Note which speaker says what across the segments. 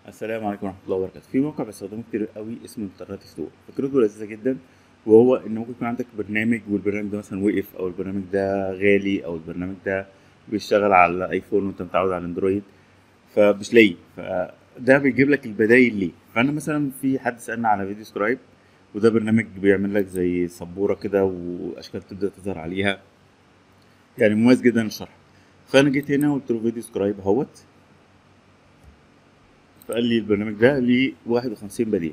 Speaker 1: السلام عليكم ورحمه الله وبركاته في موقع بستخدمه كتير قوي اسمه انترنت ستور فكرته لذيذه جدا وهو ان ممكن يكون عندك برنامج والبرنامج ده مثلا وقف او البرنامج ده غالي او البرنامج ده بيشتغل على ايفون وانت متعود على اندرويد فمش لاقي فده بيجيب لك البدايل ليه فانا مثلا في حد سالنا على فيديو سكرايب وده برنامج بيعمل لك زي سبوره كده واشكال تبدا تظهر عليها يعني مميز جدا الشرح فانا جيت هنا وقلت له فيديو سكرايب اهوت فقال لي البرنامج ده ليه 51 بديل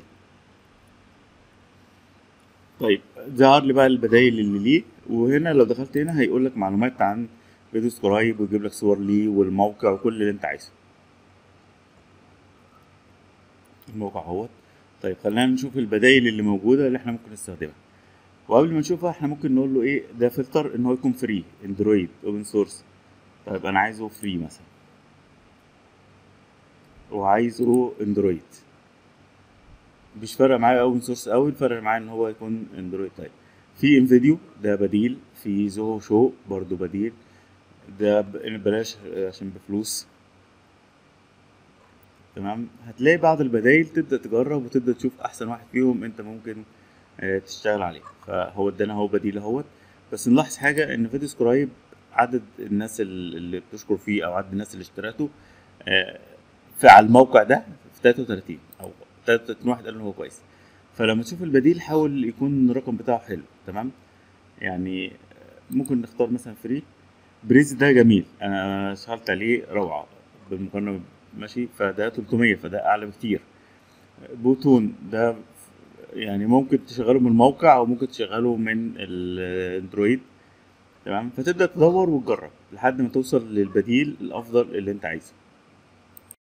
Speaker 1: طيب ظهر لي بقى البدايل اللي ليه وهنا لو دخلت هنا هيقول لك معلومات عن فيديو سكرايب ويجيب لك صور ليه والموقع وكل اللي انت عايزه الموقع اهوت طيب خلينا نشوف البدايل اللي موجوده اللي احنا ممكن نستخدمها وقبل ما نشوفها احنا ممكن نقول له ايه ده فلتر ان هو يكون فري اندرويد اوبن سورس طيب انا عايزه فري مثلا وعايزه اندرويد مش فارق معايا اوبن سورس قوي الفرق معايا ان هو يكون اندرويد طيب في انفيديو ده بديل في زوهو شو برضو بديل ده بلاش عشان بفلوس تمام هتلاقي بعض البدايل تبدا تجرب وتبدا تشوف احسن واحد فيهم انت ممكن تشتغل عليه فهو ادانا هو بديل اهوت بس نلاحظ حاجه ان فيديو سكرايب عدد الناس اللي بتشكر فيه او عدد الناس اللي اشترته في على الموقع ده في 33 او 33 واحد قال ان هو كويس فلما تشوف البديل حاول يكون الرقم بتاعه حلو تمام يعني ممكن نختار مثلا فري بريز ده جميل انا اشتغلت عليه روعه بالمقارنه ماشي فده 300 فده اعلى بكتير بوتون ده يعني ممكن تشغله من الموقع او ممكن تشغله من الاندرويد تمام فتبدا تدور وتجرب لحد ما توصل للبديل الافضل اللي انت عايزه